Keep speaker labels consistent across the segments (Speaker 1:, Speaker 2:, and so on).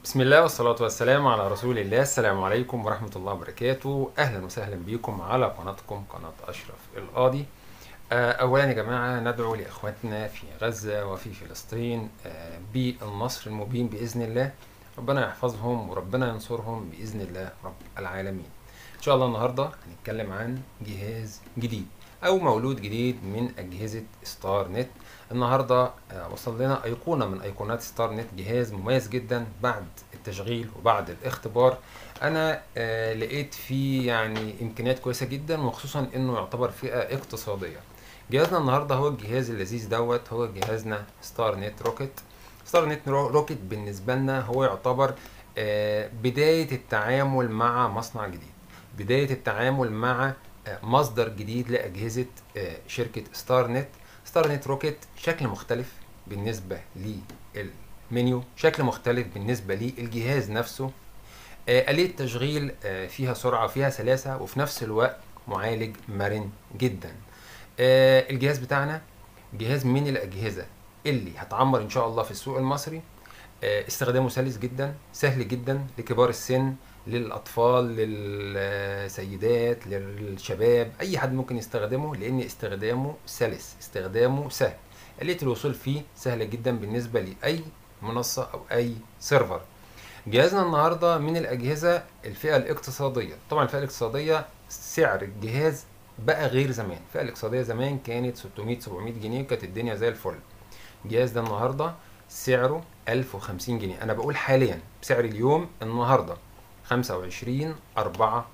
Speaker 1: بسم الله والصلاة والسلام على رسول الله السلام عليكم ورحمة الله وبركاته أهلا وسهلا بكم على قناتكم قناة أشرف القاضي آه، أولا يا جماعة ندعو لإخواتنا في غزة وفي فلسطين آه، بالنصر المبين بإذن الله ربنا يحفظهم وربنا ينصرهم بإذن الله رب العالمين إن شاء الله النهاردة هنتكلم عن جهاز جديد أو مولود جديد من أجهزة ستار نت النهارده آه، وصل لنا ايقونه من ايقونات ستار نت جهاز مميز جدا بعد التشغيل وبعد الاختبار انا آه، لقيت فيه يعني امكانيات كويسه جدا وخصوصا انه يعتبر فئه اقتصاديه جهازنا النهارده هو الجهاز اللذيذ دوت هو جهازنا ستار نت روكيت ستار نت رو- روكيت بالنسبه لنا هو يعتبر آه، بدايه التعامل مع مصنع جديد بدايه التعامل مع آه، مصدر جديد لاجهزه آه، شركه ستار نت ستار نت روكيت شكل مختلف بالنسبة للمنيو شكل مختلف بالنسبة للجهاز نفسه آه، آلية تشغيل آه، فيها سرعة فيها سلاسة وفي نفس الوقت معالج مرن جدا آه، الجهاز بتاعنا جهاز من الأجهزة اللي هتعمر إن شاء الله في السوق المصري آه، استخدامه سلس جدا سهل جدا لكبار السن للأطفال للسيدات للشباب أي حد ممكن يستخدمه لأن استخدامه سلس استخدامه سهل آلية الوصول فيه سهلة جدا بالنسبة لأي منصة أو أي سيرفر جهازنا النهاردة من الأجهزة الفئة الاقتصادية طبعا الفئة الاقتصادية سعر الجهاز بقى غير زمان الفئة الاقتصادية زمان كانت 600 700 جنيه كانت الدنيا زي الفل الجهاز ده النهارده سعره 1050 جنيه انا بقول حاليا بسعر اليوم النهارده 25 4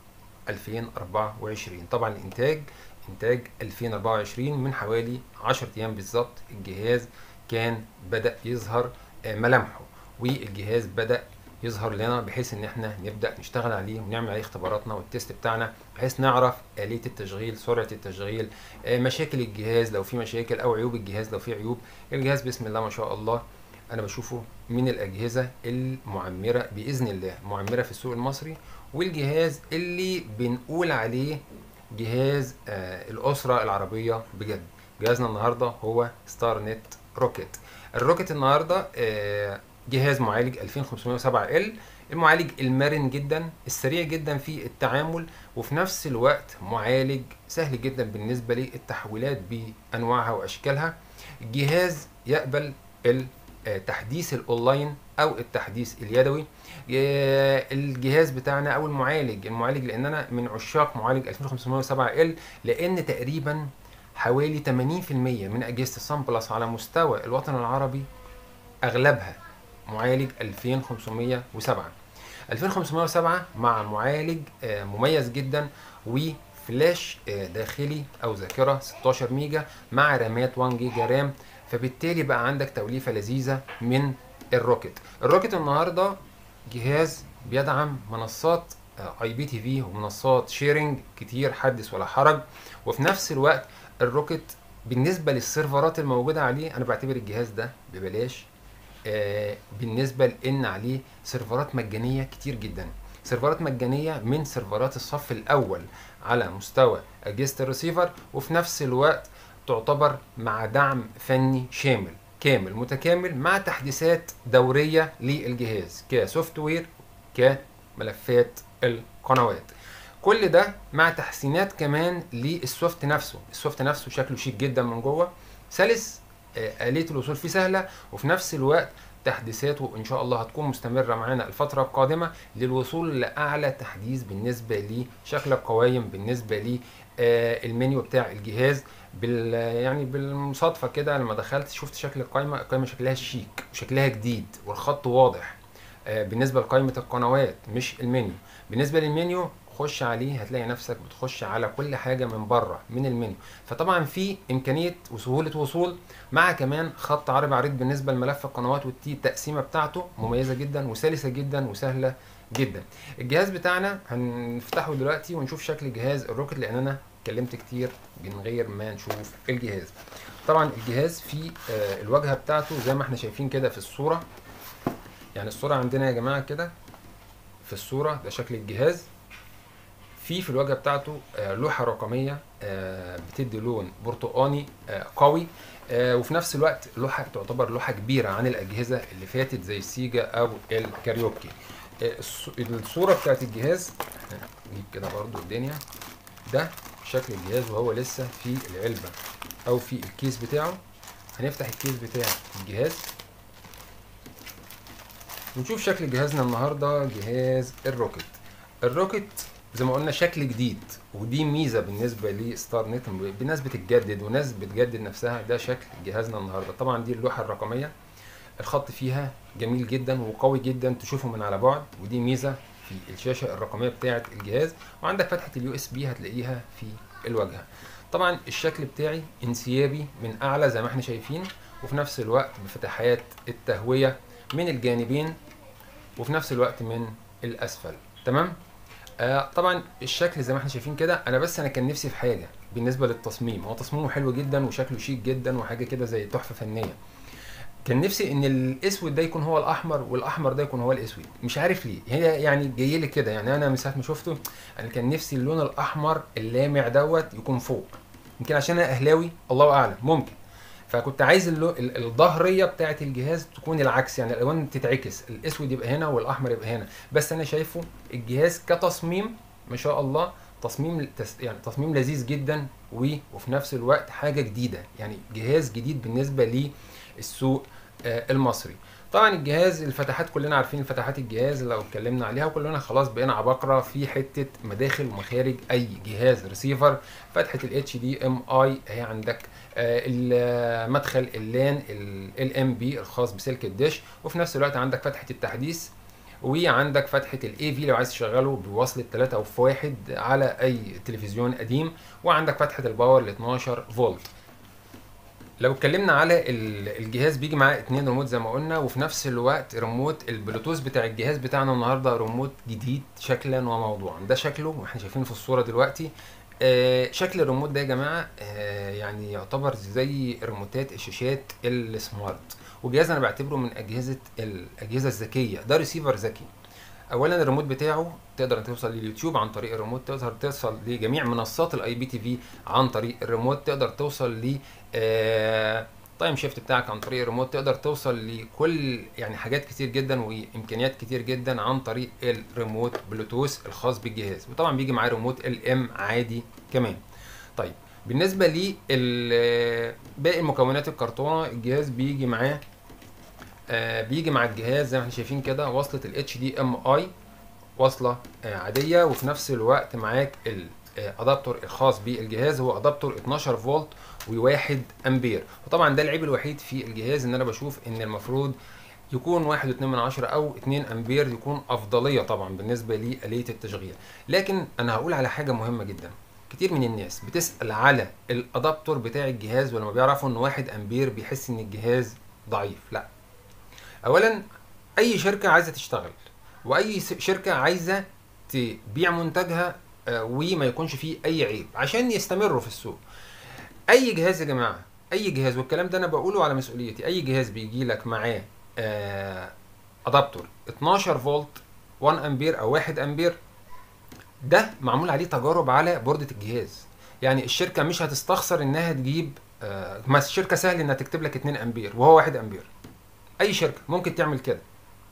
Speaker 1: 2024 طبعا الانتاج انتاج 2024 من حوالي 10 ايام بالظبط الجهاز كان بدا يظهر آه، ملامحه والجهاز بدا يظهر لنا بحيث ان احنا نبدا نشتغل عليه ونعمل عليه اختباراتنا والتست بتاعنا بحيث نعرف اليه التشغيل سرعه التشغيل آه، مشاكل الجهاز لو في مشاكل او عيوب الجهاز لو في عيوب الجهاز بسم الله ما شاء الله انا بشوفه من الاجهزه المعمره باذن الله معمره في السوق المصري والجهاز اللي بنقول عليه جهاز آه الاسره العربيه بجد جهازنا النهارده هو ستار نت روكيت الروكيت النهارده آه جهاز معالج 2507 ال المعالج المرن جدا السريع جدا في التعامل وفي نفس الوقت معالج سهل جدا بالنسبه للتحويلات بانواعها واشكالها الجهاز يقبل التحديث الاونلاين او التحديث اليدوي آه، الجهاز بتاعنا او المعالج المعالج لان انا من عشاق معالج 2507 ال لان تقريبا حوالي 80% من اجهزه السان بلس على مستوى الوطن العربي اغلبها معالج 2507 2507 مع معالج آه، مميز جدا وفلاش آه، داخلي او ذاكره 16 ميجا مع رامات 1 جيجا رام فبالتالي بقى عندك توليفه لذيذه من الروكت الروكت النهارده جهاز بيدعم منصات اي بي تي في ومنصات شيرنج كتير حدث ولا حرج وفي نفس الوقت الروكت بالنسبه للسيرفرات الموجوده عليه انا بعتبر الجهاز ده ببلاش آه، بالنسبه لان عليه سيرفرات مجانيه كتير جدا سيرفرات مجانيه من سيرفرات الصف الاول على مستوى اجهزه الريسيفر وفي نفس الوقت تعتبر مع دعم فني شامل كامل متكامل مع تحديثات دوريه للجهاز كسوفت وير كملفات القنوات كل ده مع تحسينات كمان للسوفت نفسه السوفت نفسه شكله شيك جدا من جوه سلس آه، آلية الوصول فيه سهلة وفي نفس الوقت تحديثاته ان شاء الله هتكون مستمرة معانا الفترة القادمة للوصول لأعلى تحديث بالنسبة لشكل القوائم بالنسبة للمنيو بتاع الجهاز بال يعني بالمصادفة كده لما دخلت شفت شكل القائمة القائمة شكلها شيك وشكلها جديد والخط واضح آه، بالنسبة لقائمة القنوات مش المنيو بالنسبة للمنيو خش عليه هتلاقي نفسك بتخش على كل حاجة من بره من المنيو فطبعا في إمكانية وسهولة وصول مع كمان خط عربي عريض بالنسبة لملف القنوات والتي التقسيمة بتاعته مميزة جدا وسلسة جدا وسهلة جدا الجهاز بتاعنا هنفتحه دلوقتي ونشوف شكل جهاز الروكت لان انا اتكلمت كتير من غير ما نشوف الجهاز طبعا الجهاز فيه آه، الواجهه بتاعته زي ما احنا شايفين كده في الصوره يعني الصوره عندنا يا جماعه كده في الصوره ده شكل الجهاز في في الواجهه بتاعته آه، لوحه رقميه آه، بتدي لون برتقاني آه، قوي آه، وفي نفس الوقت لوحه تعتبر لوحه كبيره عن الاجهزه اللي فاتت زي السيجا او الكاريوكي آه، الص- الصوره بتاعت الجهاز نجيب كده برضو الدنيا ده شكل الجهاز وهو لسه في العلبه او في الكيس بتاعه هنفتح الكيس بتاع الجهاز ونشوف شكل جهازنا النهارده جهاز الروكت الروكت زي ما قلنا شكل جديد ودي ميزه بالنسبه لستار نت الناس بتتجدد وناس بتجدد نفسها ده شكل جهازنا النهارده طبعا دي اللوحه الرقميه الخط فيها جميل جدا وقوي جدا تشوفه من على بعد ودي ميزه في الشاشه الرقميه بتاعه الجهاز وعندك فتحه اليو اس بي هتلاقيها في الواجهه طبعا الشكل بتاعي انسيابي من اعلى زي ما احنا شايفين وفي نفس الوقت بفتحات التهويه من الجانبين وفي نفس الوقت من الاسفل تمام آه طبعا الشكل زي ما احنا شايفين كده انا بس انا كان نفسي في حاجه بالنسبه للتصميم هو تصميمه حلو جدا وشكله شيك جدا وحاجه كده زي تحفه فنيه كان نفسي ان الاسود ده يكون هو الاحمر والاحمر ده يكون هو الاسود مش عارف ليه هي يعني جاي لي كده يعني انا من ساعه ما شفته انا كان نفسي اللون الاحمر اللامع دوت يكون فوق يمكن عشان انا اهلاوي الله اعلم ممكن فكنت عايز اللو... ال- الظهريه بتاعه الجهاز تكون العكس يعني الالوان تتعكس الاسود يبقى هنا والاحمر يبقى هنا بس انا شايفه الجهاز كتصميم ما شاء الله تصميم تس... يعني تصميم لذيذ جدا و... وفي نفس الوقت حاجه جديده يعني جهاز جديد بالنسبه للسوق آه المصري طبعا الجهاز الفتحات كلنا عارفين فتحات الجهاز لو اتكلمنا عليها وكلنا خلاص بقينا عباقره في حته مداخل ومخارج اي جهاز ريسيفر فتحه الاتش دي ام اي هي عندك آه، المدخل اللان ال ام بي الخاص بسلك الدش وفي نفس الوقت عندك فتحه التحديث وعندك فتحه الاي في لو عايز تشغله بوصله 3 او في 1 على اي تلفزيون قديم وعندك فتحه الباور ل 12 فولت لو اتكلمنا على ال- الجهاز بيجي معاه اتنين ريموت زي ما قلنا وفي نفس الوقت ريموت البلوتوث بتاع الجهاز بتاعنا النهارده ريموت جديد شكلا وموضوعا ده شكله واحنا شايفينه في الصوره دلوقتي آه شكل الريموت ده يا جماعه آه يعني يعتبر زي ريموتات الشاشات السمارت وجهاز انا بعتبره من اجهزه الاجهزه الذكيه ده ريسيفر ذكي اولا الريموت بتاعه تقدر توصل لليوتيوب عن طريق الريموت تقدر توصل لجميع منصات الاي بي تي في عن طريق الريموت تقدر توصل ل آه، تايم شيفت بتاعك عن طريق الريموت تقدر توصل لكل يعني حاجات كتير جدا وامكانيات كتير جدا عن طريق الريموت بلوتوث الخاص بالجهاز وطبعا بيجي معاه ريموت ال ام عادي كمان طيب بالنسبه لي باقي المكونات الكرتونه الجهاز بيجي معاه آه، بيجي مع الجهاز زي ما احنا شايفين كده وصله الاتش دي ام اي وصله آه، عاديه وفي نفس الوقت معاك الادابتور الخاص بالجهاز هو ادابتور 12 فولت و1 امبير وطبعا ده العيب الوحيد في الجهاز ان انا بشوف ان المفروض يكون واحد واتنين من عشرة او اتنين امبير يكون افضلية طبعا بالنسبة لآلية التشغيل لكن انا هقول على حاجة مهمة جدا كتير من الناس بتسأل على الادابتور بتاع الجهاز ولما بيعرفوا ان واحد امبير بيحس ان الجهاز ضعيف لا اولا اي شركة عايزة تشتغل واي س- شركة عايزة تبيع منتجها آه، وما يكونش فيه اي عيب عشان يستمروا في السوق اي جهاز يا جماعه اي جهاز والكلام ده انا بقوله على مسؤوليتي اي جهاز بيجي لك معاه آه ادابتور 12 فولت 1 امبير او 1 امبير ده معمول عليه تجارب على بوردة الجهاز يعني الشركة مش هتستخسر انها تجيب آه ما الشركة سهل انها تكتب لك 2 امبير وهو 1 امبير اي شركة ممكن تعمل كده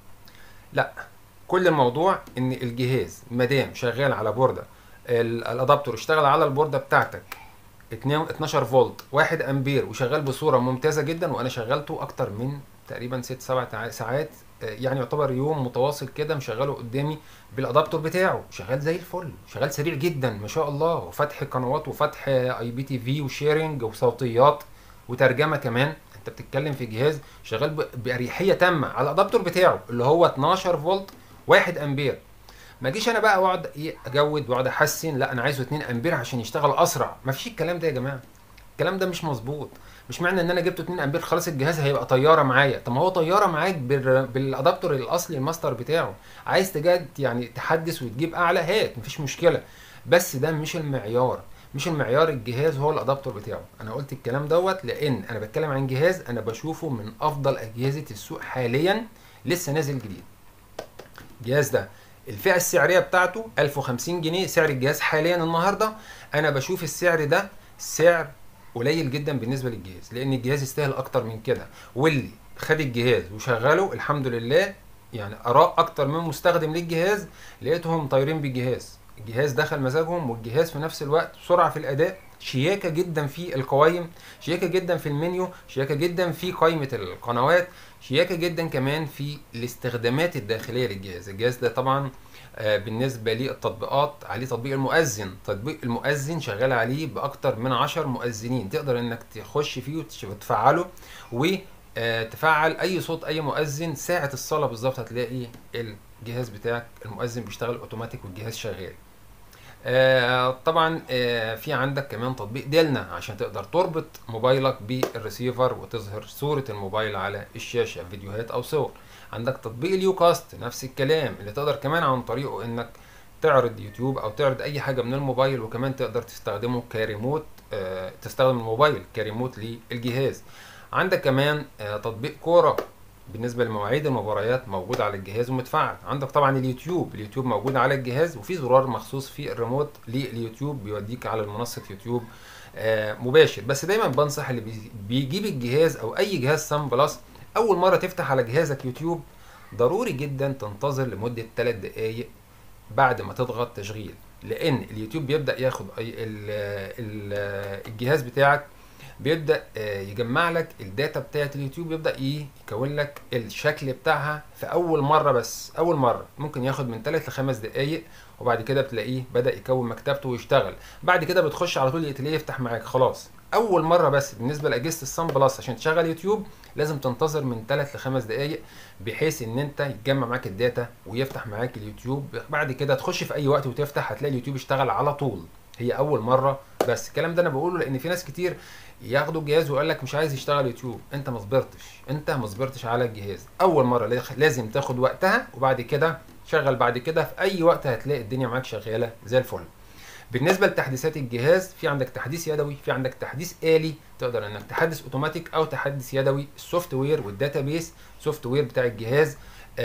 Speaker 1: لا كل الموضوع ان الجهاز مادام شغال على بوردة ال- الادابتور اشتغل على البوردة بتاعتك 2 12 فولت 1 امبير وشغال بصوره ممتازه جدا وانا شغلته اكتر من تقريبا 6 7 ساعات آه، يعني يعتبر يوم متواصل كده مشغله قدامي بالادابتور بتاعه شغال زي الفل شغال سريع جدا ما شاء الله وفتح قنوات وفتح اي بي تي في وشيرنج وصوتيات وترجمه كمان انت بتتكلم في جهاز شغال ب- باريحيه تامه على الادابتور بتاعه اللي هو 12 فولت 1 امبير ما اجيش انا بقى واقعد ايه اجود واقعد احسن لا انا عايزه 2 امبير عشان يشتغل اسرع ما فيش الكلام ده يا جماعه الكلام ده مش مظبوط مش معنى ان انا جبت 2 امبير خلاص الجهاز هيبقى طياره معايا طب ما هو طياره معاك بال- بالادابتور الاصلي الماستر بتاعه عايز تجد يعني تحدث وتجيب اعلى هات مفيش مشكله بس ده مش المعيار مش المعيار الجهاز هو الادابتور بتاعه انا قلت الكلام دوت لان انا بتكلم عن جهاز انا بشوفه من افضل اجهزه السوق حاليا لسه نازل جديد الجهاز ده الفئه السعريه بتاعته 1050 جنيه سعر الجهاز حاليا النهارده انا بشوف السعر ده سعر قليل جدا بالنسبه للجهاز لان الجهاز يستاهل اكتر من كده واللي خد الجهاز وشغله الحمد لله يعني اراء اكتر من مستخدم للجهاز لقيتهم طايرين بالجهاز الجهاز دخل مزاجهم والجهاز في نفس الوقت سرعه في الاداء شياكه جدا في القوائم شياكه جدا في المنيو شياكه جدا في قائمه القنوات شياكه جدا كمان في الاستخدامات الداخليه للجهاز الجهاز ده طبعا آه، بالنسبه للتطبيقات عليه تطبيق المؤذن تطبيق المؤذن شغال عليه باكتر من 10 مؤذنين تقدر انك تخش فيه وتش- وتفعله وتفعل اي صوت اي مؤذن ساعه الصلاه بالظبط هتلاقي الجهاز بتاعك المؤذن بيشتغل اوتوماتيك والجهاز شغال آه، طبعا آه، في عندك كمان تطبيق ديلنا عشان تقدر تربط موبايلك بالريسيفر وتظهر صورة الموبايل على الشاشة فيديوهات او صور عندك تطبيق اليوكاست نفس الكلام اللي تقدر كمان عن طريقه انك تعرض يوتيوب او تعرض اي حاجة من الموبايل وكمان تقدر تستخدمه كريموت آه، تستخدم الموبايل كريموت للجهاز عندك كمان آه، تطبيق كورة بالنسبه لمواعيد المباريات موجود على الجهاز ومتفعل عندك طبعا اليوتيوب اليوتيوب موجود على الجهاز وفي زرار مخصوص في الريموت لليوتيوب بيوديك على منصه يوتيوب آه، مباشر بس دايما بنصح اللي بي- بيجيب الجهاز او اي جهاز سام بلس اول مره تفتح على جهازك يوتيوب ضروري جدا تنتظر لمده 3 دقائق بعد ما تضغط تشغيل لان اليوتيوب بيبدا ياخد أي- ال- ال- الجهاز بتاعك بيبدا آه، يجمع لك الداتا بتاعت اليوتيوب يبدا ايه يكون لك الشكل بتاعها في اول مره بس اول مره ممكن ياخد من 3 ل 5 دقائق وبعد كده بتلاقيه بدا يكون مكتبته ويشتغل بعد كده بتخش على طول تلاقيه يفتح معاك خلاص اول مره بس بالنسبه لاجهزه الصن بلس عشان تشغل يوتيوب لازم تنتظر من 3 ل 5 دقائق بحيث ان انت يتجمع معاك الداتا ويفتح معاك اليوتيوب بعد كده تخش في اي وقت وتفتح هتلاقي اليوتيوب اشتغل على طول هي اول مره بس الكلام ده انا بقوله لان في ناس كتير ياخدوا الجهاز ويقول لك مش عايز يشتغل يوتيوب انت ما صبرتش انت ما صبرتش على الجهاز اول مره لاخ- لازم تاخد وقتها وبعد كده شغل بعد كده في اي وقت هتلاقي الدنيا معاك شغاله زي الفل بالنسبه لتحديثات الجهاز في عندك تحديث يدوي في عندك تحديث آلي تقدر انك تحدث اوتوماتيك او تحدث يدوي السوفت وير والداتابيس سوفت وير بتاع الجهاز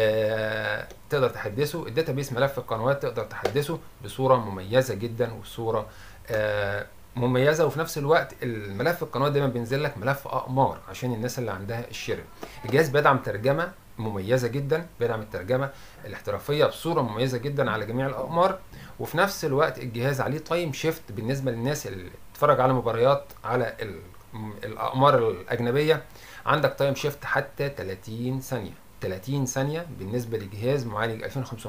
Speaker 1: آه تقدر تحدثه الداتابيس ملف القنوات تقدر تحدثه بصوره مميزه جدا وصوره آه مميزه وفي نفس الوقت الملف القنوات دايما بينزل لك ملف اقمار عشان الناس اللي عندها الشرب الجهاز بيدعم ترجمه مميزه جدا بيدعم الترجمه الاحترافيه بصوره مميزه جدا على جميع الاقمار وفي نفس الوقت الجهاز عليه تايم شيفت بالنسبه للناس اللي بتتفرج على مباريات على ال- م- الاقمار الاجنبيه عندك تايم شيفت حتى 30 ثانيه 30 ثانيه بالنسبه لجهاز معالج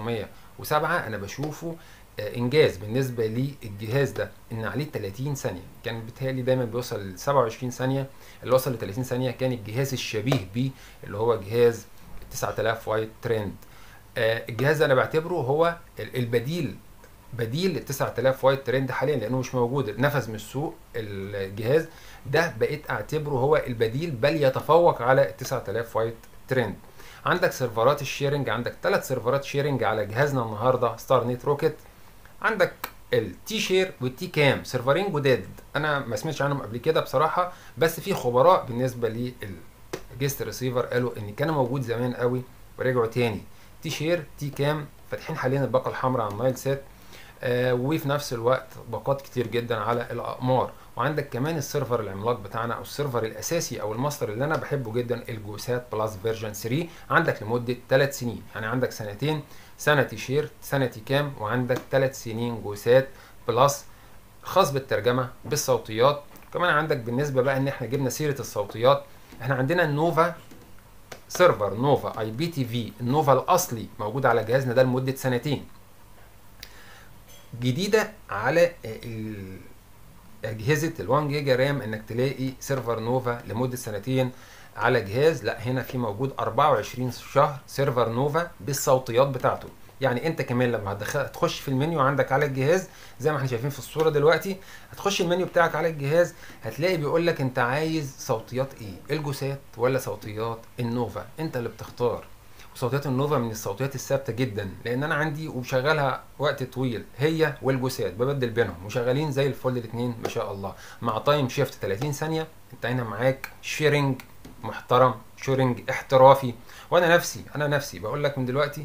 Speaker 1: 2507 انا بشوفه آه، انجاز بالنسبه للجهاز ده ان عليه 30 ثانيه كان بيتهيألي دايما بيوصل ل 27 ثانيه اللي وصل ل 30 ثانيه كان الجهاز الشبيه بيه اللي هو جهاز 9000 وايت ترند آه، الجهاز ده انا بعتبره هو ال- البديل بديل لل 9000 وايت ترند حاليا لانه مش موجود نفذ من السوق الجهاز ده بقيت اعتبره هو البديل بل يتفوق على ال 9000 وايت ترند عندك سيرفرات الشيرنج عندك ثلاث سيرفرات شيرنج على جهازنا النهارده ستار نت روكيت عندك التي شير والتي كام سيرفرين جداد انا ما سمعتش عنهم قبل كده بصراحه بس في خبراء بالنسبه للجيست ريسيفر قالوا ان كان موجود زمان قوي ورجعوا تاني تي شير تي كام فاتحين حاليا الباقه الحمراء على النايل سات آه وفي نفس الوقت باقات كتير جدا على الاقمار وعندك كمان السيرفر العملاق بتاعنا او السيرفر الاساسي او الماستر اللي انا بحبه جدا الجوسات بلس فيرجن 3 عندك لمده 3 سنين يعني عندك سنتين سنه تيشيرت سنه كام وعندك 3 سنين جوسات بلس خاص بالترجمه بالصوتيات كمان عندك بالنسبه بقى ان احنا جبنا سيره الصوتيات احنا عندنا النوفا سيرفر نوفا اي بي تي في النوفا الاصلي موجود على جهازنا ده لمده سنتين جديده على ال- اجهزه ال 1 جيجا رام انك تلاقي سيرفر نوفا لمده سنتين على جهاز لا هنا في موجود 24 شهر سيرفر نوفا بالصوتيات بتاعته يعني انت كمان لما هتدخل هتخش في المنيو عندك على الجهاز زي ما احنا شايفين في الصوره دلوقتي هتخش المنيو بتاعك على الجهاز هتلاقي بيقول لك انت عايز صوتيات ايه الجوسات ولا صوتيات النوفا انت اللي بتختار وصوتيات النوفا من الصوتيات الثابته جدا لان انا عندي وشغالها وقت طويل هي والجوسات ببدل بينهم وشغالين زي الفل الاثنين ما شاء الله مع تايم شيفت 30 ثانيه انت هنا معاك شيرنج محترم شيرنج احترافي وانا نفسي انا نفسي بقول لك من دلوقتي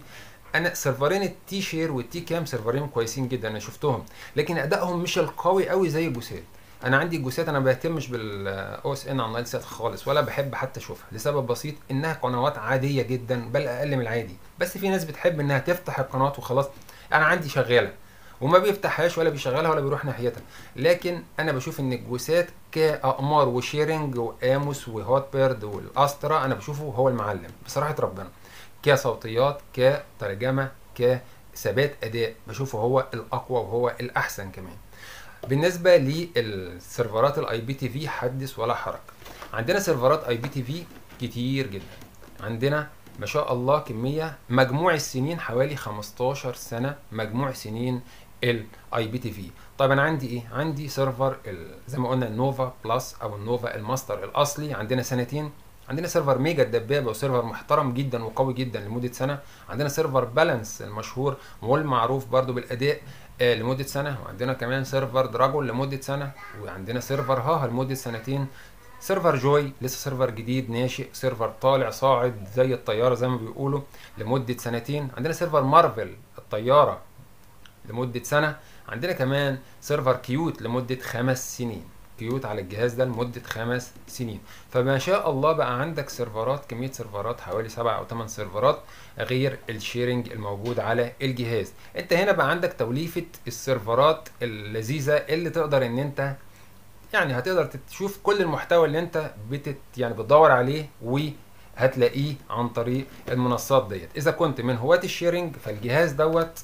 Speaker 1: انا سيرفرين التي شير والتي كام سيرفرين كويسين جدا انا شفتهم لكن ادائهم مش القوي قوي زي الجوسات انا عندي الجوسات انا ما بهتمش بالاو اس ان على النايل سات خالص ولا بحب حتى اشوفها لسبب بسيط انها قنوات عاديه جدا بل اقل من العادي بس في ناس بتحب انها تفتح القناه وخلاص انا عندي شغاله وما بيفتحهاش ولا بيشغلها ولا بيروح ناحيتها لكن انا بشوف ان الجوسات كاقمار وشيرنج واموس وهوت بيرد والاسترا انا بشوفه هو المعلم بصراحه ربنا كصوتيات كترجمه كثبات اداء بشوفه هو الاقوى وهو الاحسن كمان بالنسبه للسيرفرات الاي بي تي في حدث ولا حرج عندنا سيرفرات اي بي تي في كتير جدا عندنا ما شاء الله كميه مجموع السنين حوالي 15 سنه مجموع سنين الاي بي تي في طيب انا عندي ايه عندي سيرفر زي ما قلنا النوفا بلس او النوفا الماستر الاصلي عندنا سنتين عندنا سيرفر ميجا الدبابه وسيرفر محترم جدا وقوي جدا لمده سنه عندنا سيرفر بالانس المشهور والمعروف برضو بالاداء آه لمده سنه وعندنا كمان سيرفر دراجون لمده سنه وعندنا سيرفر هاها لمده سنتين سيرفر جوي لسه سيرفر جديد ناشئ سيرفر طالع صاعد زي الطياره زي ما بيقولوا لمده سنتين عندنا سيرفر مارفل الطياره لمده سنه عندنا كمان سيرفر كيوت لمده خمس سنين كيوت على الجهاز ده لمده خمس سنين فما شاء الله بقى عندك سيرفرات كميه سيرفرات حوالي سبع او ثمان سيرفرات غير الشيرنج الموجود على الجهاز انت هنا بقى عندك توليفه السيرفرات اللذيذه اللي تقدر ان انت يعني هتقدر تشوف كل المحتوى اللي انت بتت يعني بتدور عليه وهتلاقيه عن طريق المنصات ديت اذا كنت من هواة الشيرنج فالجهاز دوت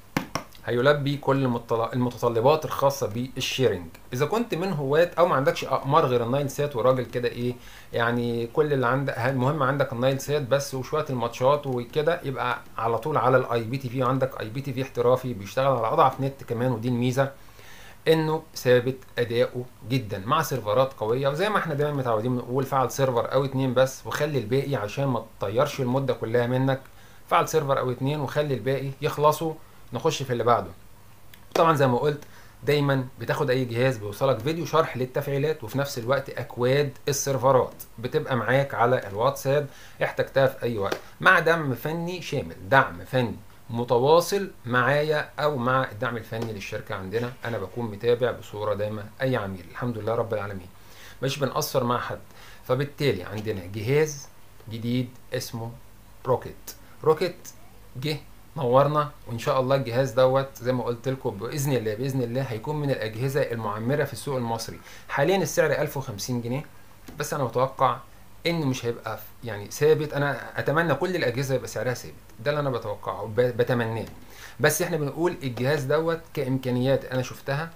Speaker 1: هيلبي كل المتطلبات الخاصه بالشيرنج اذا كنت من هواة او ما عندكش اقمار غير النايل سات وراجل كده ايه يعني كل اللي عندك المهم عندك النايل سات بس وشويه الماتشات وكده يبقى على طول على الاي بي تي في عندك اي بي تي في احترافي بيشتغل على اضعف نت كمان ودي الميزه انه ثابت اداؤه جدا مع سيرفرات قويه وزي ما احنا دايما متعودين بنقول فعل سيرفر او اتنين بس وخلي الباقي عشان ما تطيرش المده كلها منك فعل سيرفر او اتنين وخلي الباقي يخلصوا نخش في اللي بعده طبعا زي ما قلت دايما بتاخد اي جهاز بيوصلك فيديو شرح للتفعيلات وفي نفس الوقت اكواد السيرفرات بتبقى معاك على الواتساب احتجتها في اي وقت مع دعم فني شامل دعم فني متواصل معايا او مع الدعم الفني للشركه عندنا انا بكون متابع بصوره دايما اي عميل الحمد لله رب العالمين مش بنقصر مع حد فبالتالي عندنا جهاز جديد اسمه روكيت روكيت جه نورنا وان شاء الله الجهاز دوت زي ما قلت لكم باذن الله باذن الله هيكون من الاجهزه المعمره في السوق المصري حاليا السعر 1050 جنيه بس انا متوقع انه مش هيبقى يعني ثابت انا اتمنى كل الاجهزه يبقى سعرها ثابت ده اللي انا بتوقعه بتمناه بس احنا بنقول الجهاز دوت كامكانيات انا شفتها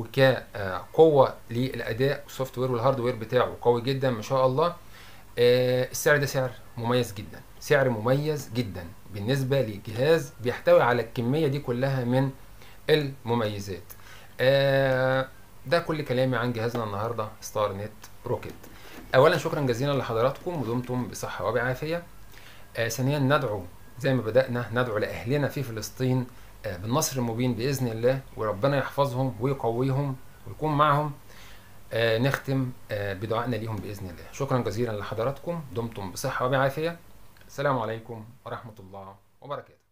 Speaker 1: وكقوه للاداء السوفت وير والهاردوير بتاعه قوي جدا ما شاء الله السعر ده سعر مميز جدا سعر مميز جدا بالنسبه لجهاز بيحتوي على الكميه دي كلها من المميزات ده كل كلامي عن جهازنا النهارده ستار نت روكيت اولا شكرا جزيلا لحضراتكم ودمتم بصحه وبعافيه آه ثانيا ندعو زي ما بدانا ندعو لاهلنا في فلسطين آه بالنصر المبين باذن الله وربنا يحفظهم ويقويهم ويكون معهم آه نختم آه بدعائنا ليهم باذن الله شكرا جزيلا لحضراتكم دمتم بصحه وبعافيه السلام عليكم ورحمه الله وبركاته